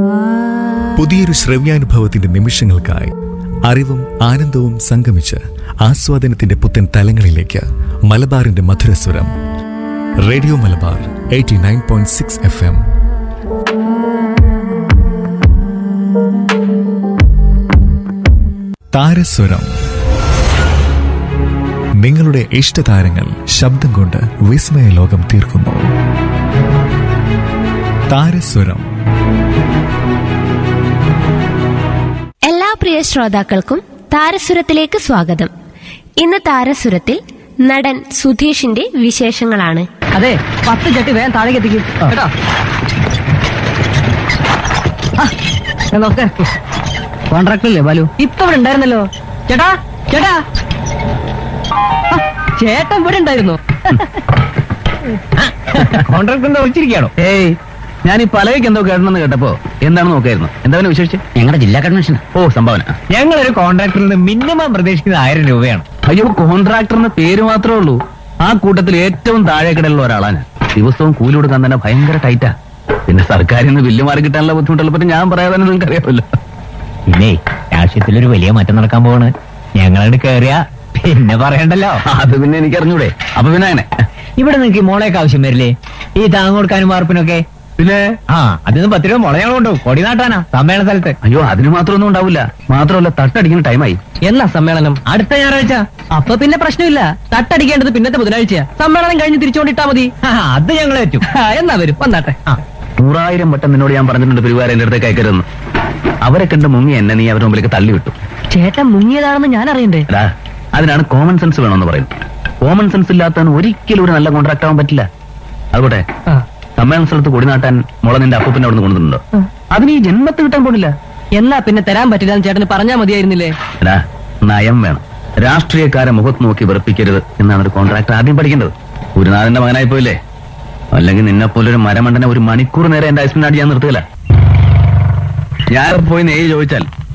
പുതിയൊരു ശ്രവ്യാനുഭവത്തിന്റെ നിമിഷങ്ങൾക്കായി അറിവും ആനന്ദവും സംഗമിച്ച് ആസ്വാദനത്തിന്റെ പുത്തൻ തലങ്ങളിലേക്ക് മലബാറിന്റെ മധുരസ്വരം radio Malabar eighty nine point six F M താരസ്വരം നിങ്ങളുടെ ഇഷ്ടതാരങ്ങൾ ശബ്ദം കൊണ്ട് വിസ്മയ ലോകം തീർക്കുന്നു താരസ്വരം എല്ലാ പ്രിയ ശ്രോതാക്കൾക്കും താരസുരത്തിലേക്ക് സ്വാഗതം ഇന്ന് താരസുരത്തിൽ നടൻ സുധീഷിന്റെ വിശേഷങ്ങളാണ് അതെ പത്ത് ചട്ടി വേഗം താഴേക്ക് എത്തിക്കും കേട്ടോ ആ, ഞാൻ നോക്ക് കോൺട്രാക്ടറല്ലേ ബാലു ഇപ്പൊ ഇവിടെ ഉണ്ടായിരുന്നല്ലോ ചേട്ടാ ചേട്ടാ ആ, ചേട്ടൻ ഇവിടെ ഉണ്ടായിരുന്നു കോൺട്രാക്ടർ എന്താ വിളിച്ചിരിക്കുകയാണോ ഏയ് ഞാൻ ഈ പലവയ്ക്ക് എന്തോ കേട്ടണമെന്ന് കേട്ടപ്പോ എന്താണെന്ന് നോക്കായിരുന്നു എന്താ പിന്നെ വിശേഷിച്ച് ഞങ്ങളുടെ ജില്ലാ കൺവെൻഷൻ ഓ സംഭാവന ഞങ്ങളൊരു കോൺട്രാക്ടറിൽ നിന്ന് മിനിമം പ്രതീക്ഷിക്കുന്നത് ആയിരം രൂപയാണ് അയ്യോ കോൺട്രാക്ടറിന് പേര് മാത്രമേ ഉള്ളൂ ആ കൂട്ടത്തിൽ ഏറ്റവും താഴേക്കിടയിലുള്ള ഒരാളാണ് ദിവസവും കൂലി കൊടുക്കാൻ തന്നെ ഭയങ്കര ടൈറ്റാ പിന്നെ സർക്കാരിൽ നിന്ന് ബില്ല് മാറി കിട്ടാനുള്ള ബുദ്ധിമുട്ടുള്ള പറ്റി ഞാൻ പറയാതെ തന്നെ നിങ്ങൾക്ക് അറിയാമല്ലോ പിന്നെ രാഷ്ട്രീയത്തിലൊരു വലിയ മാറ്റം നടക്കാൻ പോവാണ് ഞങ്ങളോട് കേറിയ പിന്നെ പറയണ്ടല്ലോ അത് പിന്നെ എനിക്ക് അറിഞ്ഞൂടെ അപ്പൊ പിന്നെ അങ്ങനെ ഇവിടെ നിങ്ങൾക്ക് മോളേക്ക് ആവശ്യം വരില്ലേ ഈ താങ്ങ് കൊടുക്കാനും വാർപ്പിനൊക്കെ പിന്നെ ആ അതിന് പത്ത് രൂപ മുള ഞങ്ങൾ കൊണ്ടുപോകും കൊടി നാട്ടാനാ സമ്മേളന സ്ഥലത്ത് അയ്യോ അതിന് മാത്രമൊന്നും ഉണ്ടാവില്ല മാത്രമല്ല തട്ടടിക്കുന്ന ടൈമായി എന്നാ സമ്മേളനം അടുത്ത ഞായറാഴ്ച അപ്പൊ പിന്നെ പ്രശ്നമില്ല തട്ടടിക്കേണ്ടത് പിന്നത്തെ ബുധനാഴ്ച സമ്മേളനം കഴിഞ്ഞ് തിരിച്ചുകൊണ്ടിട്ടാ മതി ആ, അത് ഞങ്ങൾ പറ്റും ആ, എന്നാ വരും വന്നാട്ടെ ആ നൂറായിരം വട്ടം നിന്നോട് ഞാൻ പറഞ്ഞിട്ടുണ്ട് പിരിവാര എന്റെ അടുത്തേക്ക് അയക്കരുതെന്ന് അവരെ കണ്ട് മുങ്ങി എന്നെ നീ അവരുടെ മുമ്പിലേക്ക് തള്ളിവിട്ടു ചേട്ടൻ മുങ്ങിയതാണെന്ന് ഞാൻ അറിയണ്ടേ എടാ അതിനാണ് കോമൺ സെൻസ് വേണമെന്ന് പറയുന്നത് കോമൺ സെൻസ് ഇല്ലാത്തവന് ഒരിക്കലും ഒരു നല്ല കോൺട്രാക്ട് ആവാൻ പറ്റില്ല അതുകൊട്ടെ ആ. സമ്മേളന സ്ഥലത്ത് കൊടി നാട്ടാൻ മുള നിന്റെ അപ്പൂപ്പിന്റെ അവിടെ നിന്ന് കൊണ്ടുവന്നിട്ടുണ്ടോ അതിന് ഈ ജന്മത്ത് കിട്ടാൻ പോണില്ല എന്നാ പിന്നെ തരാൻ പറ്റില്ല എന്ന് ചേട്ടന് പറഞ്ഞാ മതിയായിരുന്നില്ലേ എടാ നയം വേണം രാഷ്ട്രീയക്കാരെ മുഖത്ത് നോക്കി വെറുപ്പിക്കരുത് എന്നാണ് ഒരു കോൺട്രാക്ട് ആദ്യം പഠിക്കേണ്ടത് ഗുരുനാഥന്റെ മകനായി പോയില്ലേ അല്ലെങ്കിൽ നിന്നെ പോലെ ഒരു മരമണ്ടനെ ഒരു മണിക്കൂർ നേരെ എന്റെ ഐസ്മിനാടി ഞാൻ നിർത്തുകയില്ല ഞാൻ പോയി നെയ്യ് ചോദിച്ചാൽ